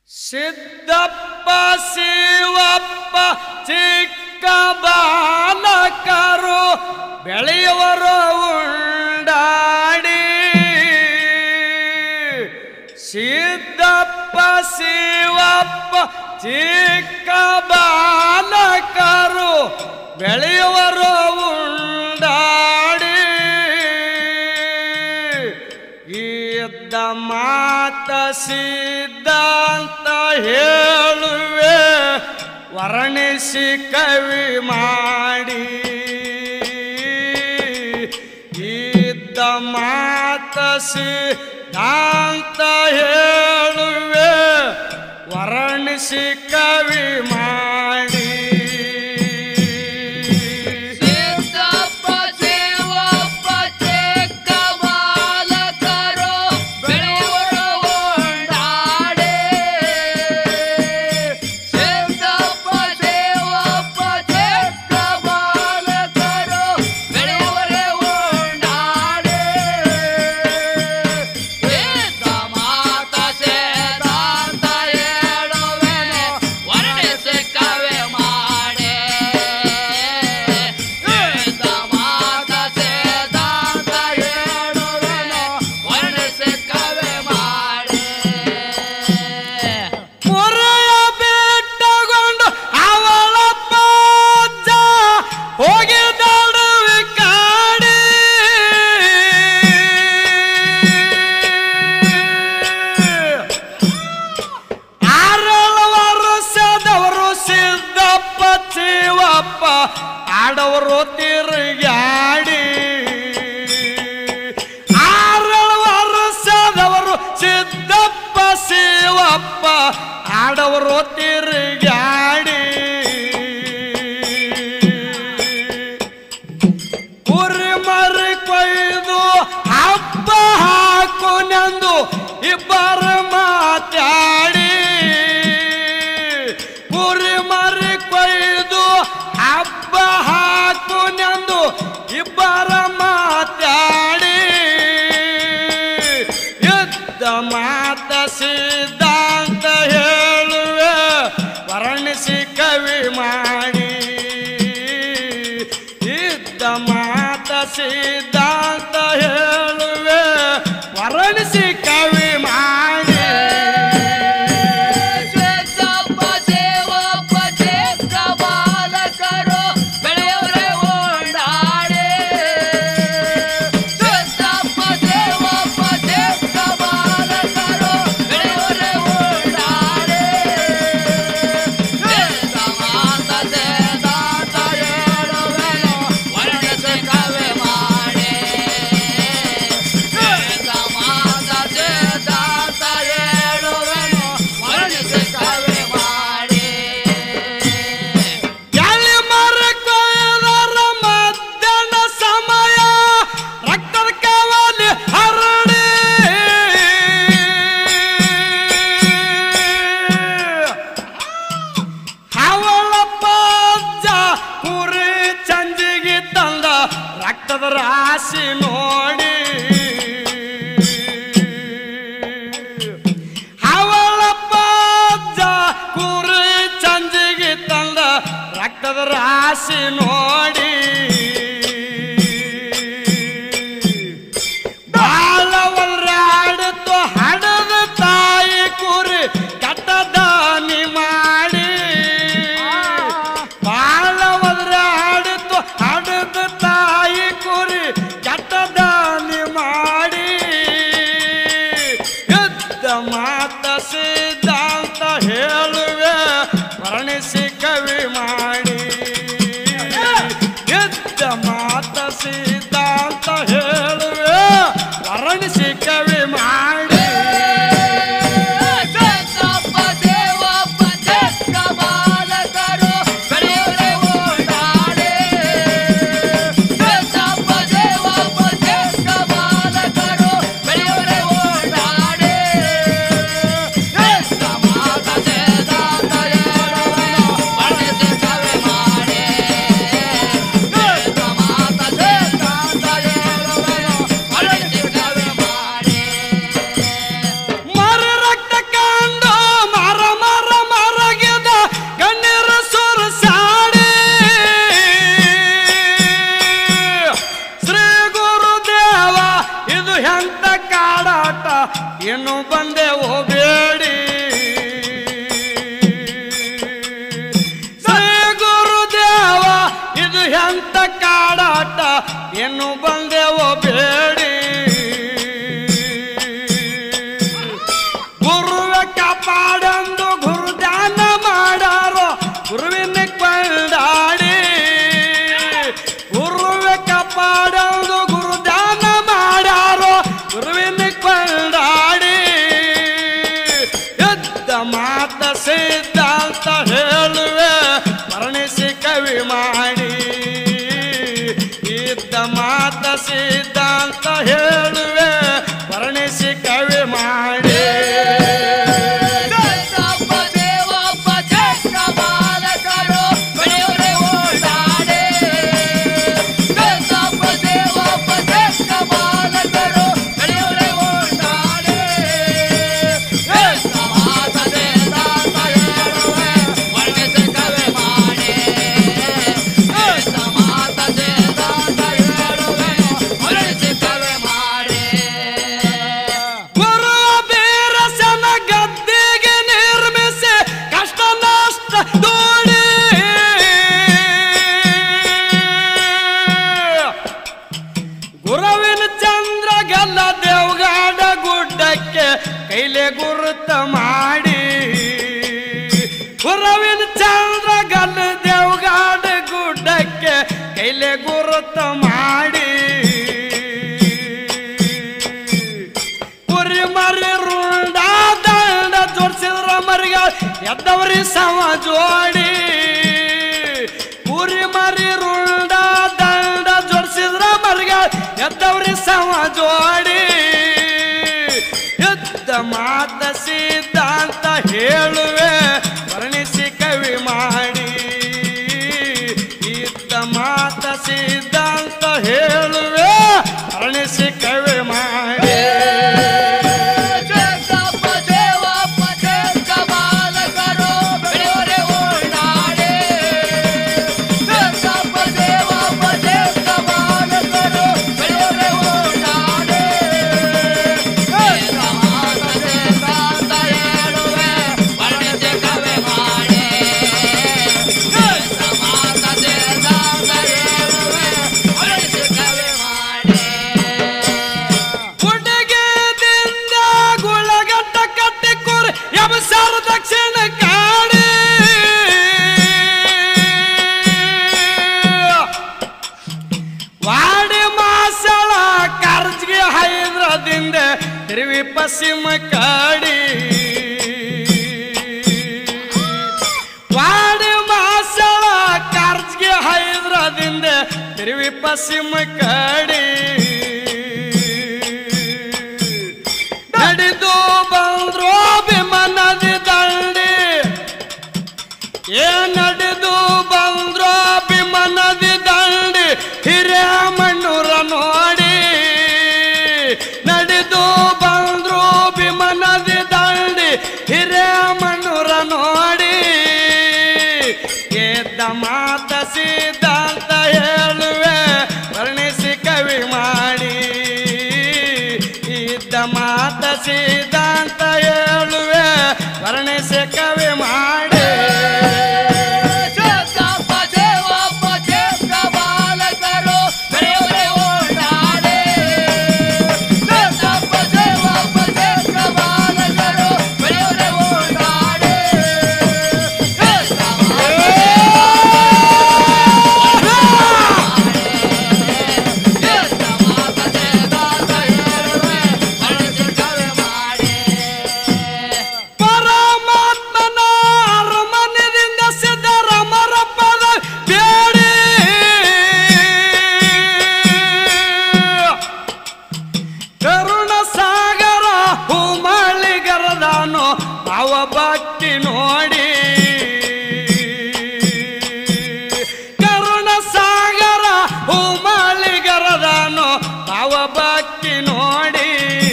ಸಿದ್ದಪ್ಪ ಶಿವಪ್ಪ ಚಿಕ್ಕ ಬಾಲಕರು ಬೆಳೆಯುವರು ಉಂಡಾಡಿ ಸಿದ್ದಪ್ಪ ಶಿವಪ್ಪ ಚಿಕ್ಕ ಬಾಲಕರು ಬೆಳೆಯುವರು ಉಂಡಾಡಿ ಇದ್ದ ಮಾತ ಸಿದ್ಧಾಂತ ಹೇಳುವೆ ವರ್ಣಿಸಿ ಕವಿ ಮಾಡಿ ಇದ್ದ ಮಾತ ಸಿದ್ಧಾಂತ ಹೇಳುವೆ ವರ್ಣಿಸಿ ಕವಿ ಮಾಡಿ ಸಿದ್ದಪ್ಪ ಶಿವಪ್ಪ ಚಿಕ್ಕ ಬಾಲಕರು ಬೆಳೆಯುವರು ಉಂಡಾಡಿ ಸಿದ್ದಪ್ಪ ಶಿವಪ್ಪ ಚಿಕ್ಕ ಬಾಲಕರು ಬೆಳೆಯುವರೆ ಉಂಡಾಡಿ ಇದ್ದ ಮಾತ ಸೇದಾಂತ ಹೇಳುವೆನೆ ವರ್ಣಿಸಿ ಕವಿ ಮಾಡಿ ಇದ್ದ ಮಾತ ಸೇದಾಂತ ಹೇಳುವೆನೆ ವರ್ಣಿಸಿ ಕವಿ ಮಾಡಿ ಮುರೆಯ ಬಿಟ್ಟುಕೊಂಡು ಅವಳ ಪಾಜ ಹೋಗಿ ನಡುವೆ ಕಾಡಿ ಆರಳು ವರ್ಷದವರು ಸಿದ್ದಪ್ಪ ಶಿವಪ್ಪ ಆಡವರು ತಿರುಗಾಡಿ ಆರಳು ವರ್ಷದವರು ಸಿದ್ದಪ್ಪ ಶಿವಪ್ಪ ಆಡವರು ತಿರುಗಾಡಿ ಕುರಿ ಮರಿ ಕೊಯ್ದು ಹಬ್ಬ ಹಾಕುನೆಂದು ಇಬ್ಬರ ಮಾತಾಡಿ ಕುರಿ ಮರಿ ಕೊಯ್ದು ಹಬ್ಬ ಹಾಕುನೆಂದು ಇಬ್ಬರ ಮಾತಾಡಿ ಯುದ್ಧ ಮಾತ ಸಿದ್ಧಾಂತ ಹೇಳುವೆ ವರ್ಣಿಸಿ ಕವಿ ಮಾಡಿ ಇದ್ದ ಮಾತ ಸಿದ್ಧಾಂತ ಹೇಳುವೆ ವರ್ಣಿಸಿ ಕವಿ ಮಾಡಿ ಸಿದ್ದಪ್ಪ ಶಿವಪ್ಪ ಚಿಕ್ಕ ಬಾಲಕರು ಬೆಳೆಯುವರೆ ಉಂಡಾಡಿ ಸಿದ್ದಪ್ಪ ಶಿವಪ್ಪ ಚಿಕ್ಕ ಬಾಲಕರು ಬೆಳೆಯುವರೆ ಉಂಡಾಡಿ ಸಿದ್ಧ ಮಾತ ಸೇದಾಂತ ಹೇಳುವೆನು ವರ್ಣಿಸಿ ಕವಿ ಮಾಡಿ ಸಿದ್ಧ ಮಾತ ಸೇದಾಂತ ಹೇಳುವೆನು ವರ್ಣಿಸಿ ಕವಿ ಮಾಡಿ ಎಳಿ ಮರ ಕೊಯ್ದರ ಮಧ್ಯಾಹ್ನ ಸಮಯ ರಕ್ತದ ಕವಲಿ ಹರಡಿ ಅವಳ ಪಾಜ ಕುರಿ ಚಂದಿಗೆ ತಂದ ರಕ್ತದ ರಾಶಿ ನೋಡಿ ಅವಳ ಪಾಜ ಕುರಿ ಚಂದಿಗೆ ತಂದ ರಕ್ತದ ರಾಶಿ ನೋಡಿ ಬಾಳ ಒಲ್ರಾಡಿತು ಹಡದ ತಾಯಿ ಕುರಿ ಕಟ್ಟದಾನಿ ಮಾಡಿ ಬಾಳ ಒಲ್ರಾಡಿತು ಹಡದ ತಾಯಿ ಕುರಿ ಕಟ್ಟದಾನಿ ಮಾಡಿ ಯುದ್ಧ ಮಾತ ಸಿದ್ಧಾಂತ ಹೇಳುವೆ ವರ್ಣಿಸಿ ಕವಿ ಮಾಡಿ ಯುದ್ಧ ಮಾತ ಸಿದ್ಧಾಂತ ಹೇಳುವೆ ವರ್ಣಿಸಿ ಕವಿ ಮಾಡಿ ಸಿದ್ದಪ್ಪ ದೇವಪ್ಪ ಚಿಕ್ಕ ಬಾಲಕರು ಬೆಳೆಯುವರೆ ಉಂಡಾಡಿ ಸಿದ್ದಪ್ಪ ದೇವಪ್ಪ ಚಿಕ್ಕ ಬಾಲಕರು ಬೆಳೆಯುವರೆ ಉಂಡಾಡಿ ಸಿದ್ಧ ಕಾಪಾಡಂದು ಗುರುದಾನ ಮಾಡಾರೋ ಗುರುವಿನ ಕೊಂಡಾಡಿ ಗುರುವೆ ಕಾಪಾಡಂದು ಗುರುದಾನ ಮಾಡಾರೋ ಗುರುವಿನ ಕೊಂಡಾಡಿ ಯುದ್ಧ ಮಾತ ಸಿದ್ಧಾಂತ ಹೇಳುವೆ ವರ್ಣಿಸಿ ಕವಿ ಮಾಡಿ ಯುದ್ಧ ಮಾತ ಸಿದ್ಧಾಂತ ಹೇಳುವೆ ವರ್ಣಿಸಿ ಕವಿ ಮಾಡಿ ದೇವಪ್ಪ ದೇವಪ್ಪ ಚಕ್ರ ಬಾಲಕರು ಬೆಳೆಯುವರೆ ಓಡಾಡೆ ದೇವಪ್ಪ ದೇವಪ್ಪ ಚಕ್ರ ಬಾಲಕರು ಬೆಳೆಯುವರೆ ಓಡಾಡೆ ಸಮಾಸ ದೇದಾತ ಹೇಳುವೆ ವರ್ಣಿಸಿ ಕವಿ ಮಾಡಿ ಸಮಾಸ ದೇದಾತ ಹೇಳುವೆ ವರ್ಣಿಸಿ ಕವಿ ಮಾಡಿ ಗುರು ಬೀರಸನ ಗದ್ದಿಗೆ ನಿರ್ಮಿಸಿ ಕಷ್ಟ ನಷ್ಟ ದೂಡಿ ಗುರುವಿನ ಚಂದ್ರ ಗಲ್ಲ ದೇವಗಾಡ ಗುಡ್ಡಕ್ಕೆ ಕೈಲೆ ಗುರುತ ಮಾಡಿ ಗುರುವಿನ ಚಂದ್ರ ಗಲ್ಲ ದೇವಗಾಡ ಗುಡ್ಡಕ್ಕೆ ಕೈಲೆ ಗುರುತ ಮಾಡಿ ಕುರಿ ಮರಿ ರುಂಡ ದಂಡ ಜೋಡಿಸಿದ್ರ ಮರಿಗ ಎದ್ದವ್ರಿ ಸಮ ಜೋಡಿ ಕುರಿ ಮರಿ ರುಂಡ ದಂಡ ಜೋಡಿಸಿದ್ರ ಮರಿಗ ಎದ್ದವ್ರಿ ಸಮ ಜೋಡಿ ಯುದ್ಧ ಮಾತ ಸಿದ್ಧಾಂತ ಹೇಳುವೆ ವರ್ಣಿಸಿ ಕವಿ ಮಾಡಿ ಯುದ್ಧ ಮಾತ ಸಿದ್ಧಾಂತ ಹೇಳುವೆ ವರ್ಣಿಸಿ ಕವಿ ಮಾಡಿ ದೇವಪ್ಪ ದೇವಪ್ಪ ಚಕ್ರ ಬಾಲಕರು ಬೆಳೆಯುವರೆ ಓಡಾಡೆ ದೇವಪ್ಪ ದೇವಪ್ಪ ಚಕ್ರ ಬಾಲಕರು ಬೆಳೆಯುವರೆ ಓಡಾಡೆ ಸಮಾಸ ದೇದಾತ ಹೇಳುವೆ ವರ್ಣಿಸಿ ಕವಿ ಮಾಡಿ ಸಮಾಸ ದೇದಾತ ಹೇಳುವೆ ವರ್ಣಿಸಿ ಕವಿ ಮಾಡಿ ಹುಡುಗದಿಂದ ಗುಳಗಟ್ಟ ಕಟ್ಟಿ ಕುರಿ ಯಮಸಾರ ದಕ್ಷಿಣ ಕಾಡಿ ವಾಡಿ ಮಾಸಳ ಕರ್ಜ್ಗೆ ಹೈದ್ರದಿಂದ ತಿರುವಿ ಪಶ್ಚಿಮ ಕಾಡಿ ವಾಡಿ ಮಾಸಳ ಕರ್ಜ್ಗೆ ಹೈದ್ರದಿಂದ ತಿರುವಿ ಪಶ್ಚಿಮ ಕಾಡಿ ನಡೆದು ಬಂದ್ರು ಅಭಿಮಾನದಿ ದಂಡಿ ಏ ನಡೆದು ಬಂದ್ರು ಅಭಿಮಾನದಿ ದಂಡಿ ಹಿರೇಮಣ್ಣೂರ ನೋಡಿ ನಡೆದು ಬಂದ್ರು ಅಭಿಮಾನದಿ ದಂಡಿ ಹಿರೇಮಣ್ಣೂರ ನೋಡಿ ಎದ್ದ ಮಾತ ಸಿದ್ಧಾಂತ ಹೇಳುವೆ ವರ್ಣಿಸಿ ಕವಿ ಮಾಡಿ ಇದ್ದ ಮಾತ ಸಿದ್ಧಾಂತ ಹೇಳುವೆ ವರ್ಣಿಸಿ ಕವಿ ಮಾಡಿ ದೇವಪ್ಪ ದೇವಪ್ಪ ಚಕ್ರ ಬಾಲಕರು ಬೆಳೆಯುವರೆ ಓಡಾಡೆ ದೇವಪ್ಪ ದೇವಪ್ಪ ಚಕ್ರ ಬಾಲಕರು ಬೆಳೆಯುವರೆ ಓಡಾಡೆ ಪರಮಾತ್ಮನ ಅರಮನೆಯಿಂದ ಸಿದ್ದರಾಮರ ಪದ ಬೇಡಿ ಕರುಣ ಸಾಗರ ಹೂಮಳಿಗರದಾನು ಅವ ಭಕ್ತಿ ನೋಡಿ ಕರುಣ ಸಾಗರ ಹೂಮಳಿಗರದಾನು ಅವ ಭಕ್ತಿ ನೋಡಿ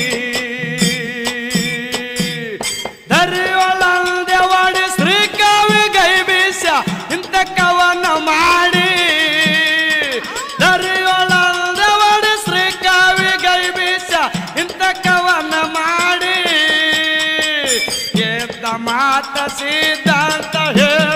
ದರಿಯೊಳಂದೆವಾಡಿ ಶ್ರೀ ಕವಿ ಗೈಬೀಸ ಇಂಥ ಕವನ ಮಾಡಿ ದರಿಯೊಳಂದೆವಾಡಿ ಶ್ರೀ ಕವಿ ಗೈಬೀಸ ಇಂಥ ಕವನ ಮಾಡಿ ಎದ್ದ ಮಾತ ಸಿದ್ಧಾಂತ ಹೇಳ